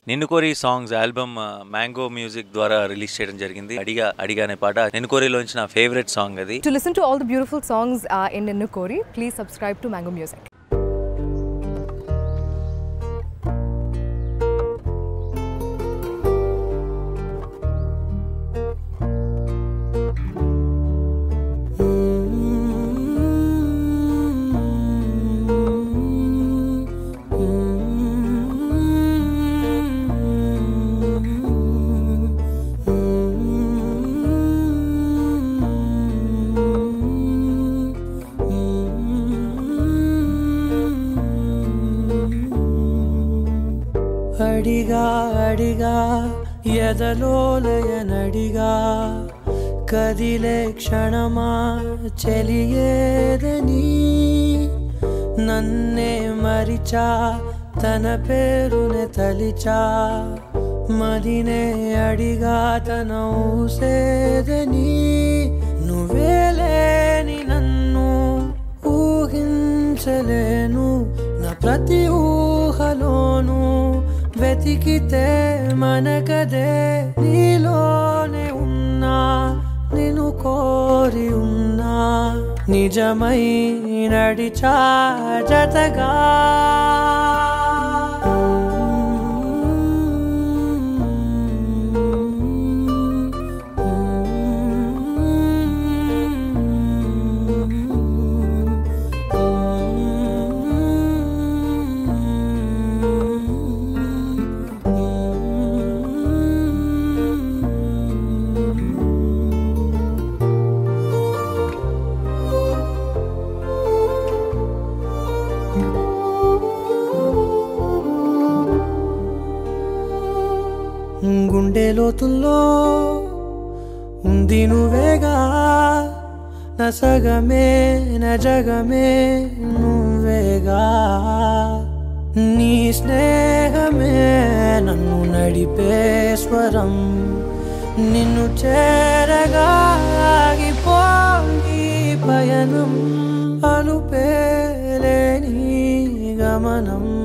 నిన్ను Kori songs album Mango Music ద్వారా release చేయడం జరిగింది అడిగా అడిగా అనే పాట నిన్ను కోరిలోంచి నా ఫేవరెట్ సాంగ్ అది To listen to all the beautiful songs uh, in Ninnukori, please subscribe to Mango Music. అడిగా అడిగా ఎదలోలయనడిగా కదిలే క్షణమా చెలియేదని నన్నే మరిచా తన పేరునే తలిచా మదినే అడిగా తన ఊసేదని నువ్వేలేని నన్ను ఊహించలేను నా ప్రతి ఊహలోను వెతికితే మనకదే నీలోనే ఉన్నా నిన్ను కోరి ఉన్నా నిజమై నడిచా జతగా గుండె లోతుల్లో ఉంది నువ్వేగా నా సగమే నా జగమే నువ్వేగా నీ స్నేహమే నన్ను నడిపే స్వరం నిన్ను చేరగా ఆగిపోయి పయనం అలుపేలేని గమనం